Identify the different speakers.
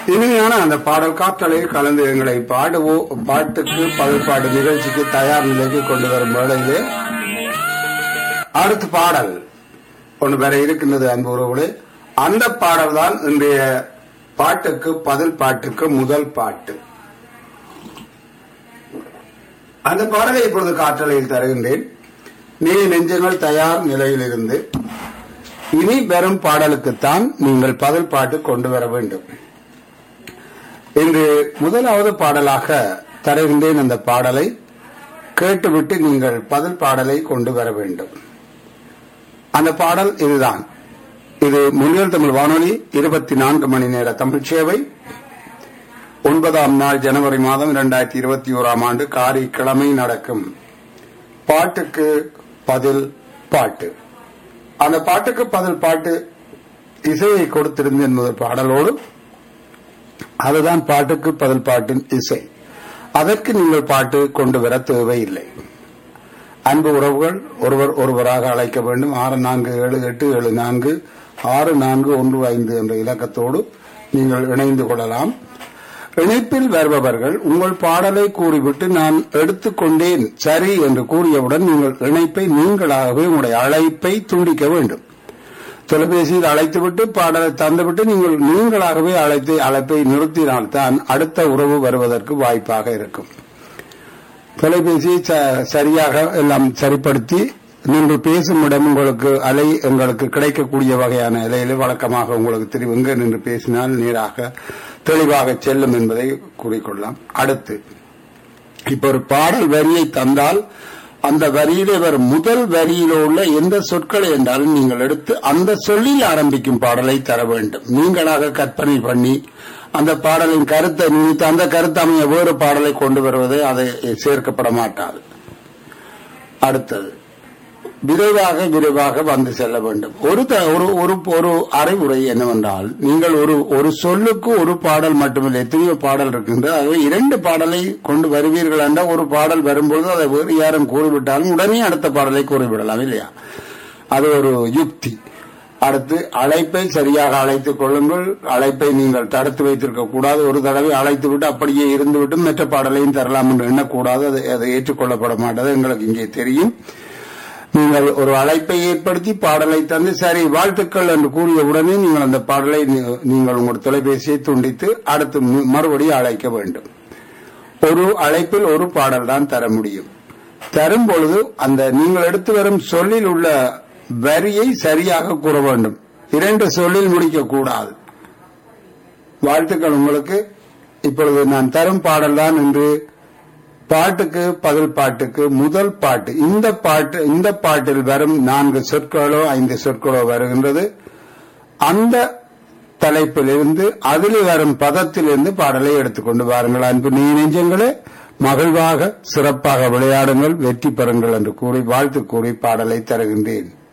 Speaker 1: இனிமையான அந்த பாடல் காற்றலையில் கலந்து எங்களை பாடுவோ பாட்டுக்கு பல்பாடு நிகழ்ச்சிக்கு தயார் நிலைக்கு கொண்டு வரும் வேளையிலே அடுத்த பாடல் ஒன்று வேற இருக்கின்றது அன்பு உறவுகளே அந்த பாடல் தான் இன்றைய பாட்டுக்கு பதில் பாட்டுக்கு முதல் பாட்டு அந்த பாடலை இப்பொழுது காற்றலையில் தருகின்றேன் நீ நெஞ்சங்கள் தயார் நிலையில் இருந்து இனி வரும் பாடலுக்குத்தான் நீங்கள் பதில் பாட்டு கொண்டு வர வேண்டும் இன்று முதலாவது பாடலாக தருகின்றேன் அந்த பாடலை கேட்டுவிட்டு நீங்கள் பதில் பாடலை கொண்டு வர வேண்டும் அந்த பாடல் இதுதான் இது முன்னில் தமிழ் வானொலி இருபத்தி நான்கு மணி நேர தமிழ் சேவை ஒன்பதாம் நாள் ஜனவரி மாதம் இரண்டாயிரத்தி இருபத்தி ஓராம் ஆண்டு காரி கிழமை நடக்கும் பாட்டுக்கு பதில் பாட்டு அந்த பாட்டுக்கு பதில் பாட்டு இசையை கொடுத்திருந்தேன் முதல் பாடலோடு அதுதான் பாட்டுக்கு பதில் பாட்டின் இசை அதற்கு நீங்கள் பாட்டு கொண்டு வர தேவையில்லை அன்பு உறவுகள் ஒருவர் ஒருவராக அழைக்க வேண்டும் ஆறு நான்கு ஏழு எட்டு ஏழு நான்கு ஆறு நான்கு ஒன்று ஐந்து என்ற இலக்கத்தோடு நீங்கள் இணைந்து கொள்ளலாம் இணைப்பில் வருபவர்கள் உங்கள் பாடலை கூறிவிட்டு நான் எடுத்துக்கொண்டேன் சரி என்று கூறியவுடன் நீங்கள் இணைப்பை நீங்களாகவே உங்களுடைய அழைப்பை துண்டிக்க வேண்டும் தொலைபேசியில் அழைத்துவிட்டு பாடலை தந்துவிட்டு நீங்கள் நீங்களாகவே அழைத்து அழைப்பை நிறுத்தினால்தான் அடுத்த உறவு வருவதற்கு வாய்ப்பாக இருக்கும் தொலைபேசியை சரியாக எல்லாம் சரிப்படுத்தி நீங்கள் பேசும் இடம் உங்களுக்கு அலை உங்களுக்கு கிடைக்கக்கூடிய வகையான அலையில வழக்கமாக உங்களுக்கு தெரியும் எங்க நின்று பேசினால் நேராக தெளிவாக செல்லும் என்பதை கூறிக்கொள்ளலாம் அடுத்து இப்ப ஒரு பாடல் வரியை தந்தால் அந்த வரியிலே வரும் முதல் வரியில உள்ள எந்த சொற்களை என்றாலும் நீங்கள் எடுத்து அந்த சொல்லில் ஆரம்பிக்கும் பாடலை தர வேண்டும் நீங்களாக கற்பனை பண்ணி அந்த பாடலின் கருத்தை நினைத்து அந்த கருத்து அமைய வேறு பாடலை கொண்டு வருவது அதை சேர்க்கப்பட மாட்டாது அடுத்தது விரைவாக விரைவாக வந்து செல்ல வேண்டும் ஒரு ஒரு ஒரு ஒரு அறிவுரை என்னவென்றால் நீங்கள் ஒரு ஒரு சொல்லுக்கு ஒரு பாடல் மட்டுமில்லை எத்தனையோ பாடல் இருக்கின்றது ஆகவே இரண்டு பாடலை கொண்டு வருவீர்கள் என்றால் ஒரு பாடல் வரும்போது அதை வேறு யாரும் கூறிவிட்டாலும் உடனே அடுத்த பாடலை கூறிவிடலாம் இல்லையா அது ஒரு யுக்தி அடுத்து அழைப்பை சரியாக அழைத்துக் கொள்ளுங்கள் அழைப்பை நீங்கள் தடுத்து வைத்திருக்க கூடாது ஒரு தடவை அழைத்து விட்டு அப்படியே இருந்துவிட்டு மற்ற பாடலையும் தரலாம் என்று எண்ணக்கூடாது அது அதை ஏற்றுக்கொள்ளப்பட மாட்டது எங்களுக்கு இங்கே தெரியும் நீங்கள் ஒரு அழைப்பை ஏற்படுத்தி பாடலை தந்து சரி வாழ்த்துக்கள் என்று கூறிய உடனே நீங்கள் அந்த பாடலை நீங்கள் உங்கள் தொலைபேசியை துண்டித்து அடுத்து மறுபடியும் அழைக்க வேண்டும் ஒரு அழைப்பில் ஒரு பாடல் தான் தர முடியும் தரும் பொழுது அந்த நீங்கள் எடுத்து வரும் சொல்லில் உள்ள வரியை சரியாக கூற வேண்டும் இரண்டு சொல்லில் முடிக்க கூடாது வாழ்த்துக்கள் உங்களுக்கு இப்பொழுது நான் தரும் பாடல் தான் என்று பாட்டுக்கு பதில் பாட்டுக்கு முதல் பாட்டு இந்த பாட்டு இந்த பாட்டில் வரும் நான்கு சொற்களோ ஐந்து சொற்களோ வருகின்றது அந்த தலைப்பிலிருந்து அதில் வரும் பதத்திலிருந்து பாடலை எடுத்துக்கொண்டு வாருங்கள் அன்பு நீ நெஞ்சங்களே மகிழ்வாக சிறப்பாக விளையாடுங்கள் வெற்றி பெறுங்கள் என்று கூறி வாழ்த்து கூறி பாடலை தருகின்றேன்